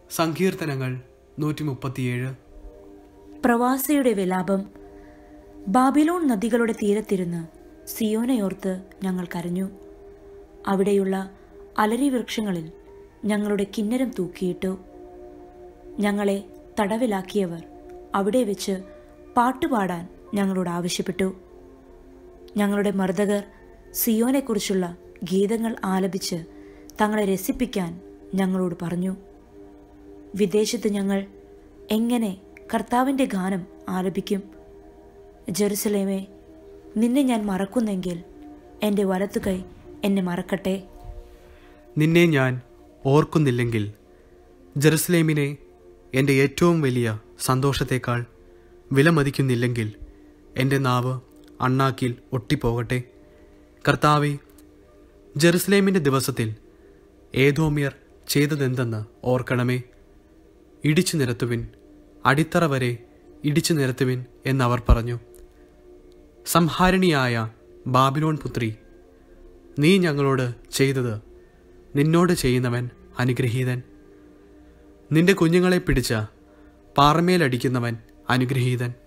സങ്കീർത്തനങ്ങൾ നൂറ്റി മുപ്പത്തിയേഴ് പ്രവാസിയുടെ വിലാപം ബാബിലോൺ നദികളുടെ തീരത്തിരുന്ന് സിയോനയോർത്ത് ഞങ്ങൾ കരഞ്ഞു അവിടെയുള്ള അലരി വൃക്ഷങ്ങളിൽ ഞങ്ങളുടെ കിന്നരം തൂക്കിയിട്ടു ഞങ്ങളെ തടവിലാക്കിയവർ അവിടെ വെച്ച് പാട്ടുപാടാൻ ഞങ്ങളോട് ആവശ്യപ്പെട്ടു ഞങ്ങളുടെ മർദ്ദകർ സിയോനെക്കുറിച്ചുള്ള ഗീതങ്ങൾ ആലപിച്ച് തങ്ങളെ രസിപ്പിക്കാൻ ഞങ്ങളോട് പറഞ്ഞു വിദേശത്ത് ഞങ്ങൾ എങ്ങനെ കർത്താവിൻ്റെ ഗാനം ആലപിക്കും ജെറുസലേമേ നിന്നെ ഞാൻ മറക്കുന്നെങ്കിൽ എൻ്റെ വലത്തുകൈ എന്നെ മറക്കട്ടെ നിന്നെ ഞാൻ ഓർക്കുന്നില്ലെങ്കിൽ ജെറുസലേമിനെ എൻ്റെ ഏറ്റവും വലിയ സന്തോഷത്തേക്കാൾ വിലമതിക്കുന്നില്ലെങ്കിൽ എൻ്റെ നാവ് അണ്ണാക്കിൽ ഒട്ടിപ്പോകട്ടെ കർത്താവെ ജെറുസലേമിൻ്റെ ദിവസത്തിൽ ഏതോമിയർ ചെയ്തതെന്തെന്ന് ഓർക്കണമേ ഇടിച്ചു നിരത്തുവിൻ അടിത്തറ വരെ ഇടിച്ചു നിരത്തുവിൻ എന്നവർ പറഞ്ഞു സംഹാരിണിയായ ബാബിലോൺ പുത്രി നീ ഞങ്ങളോട് ചെയ്തത് നിന്നോട് ചെയ്യുന്നവൻ അനുഗ്രഹീതൻ നിന്റെ കുഞ്ഞുങ്ങളെ പിടിച്ച പാറമേലടിക്കുന്നവൻ അനുഗ്രഹീതൻ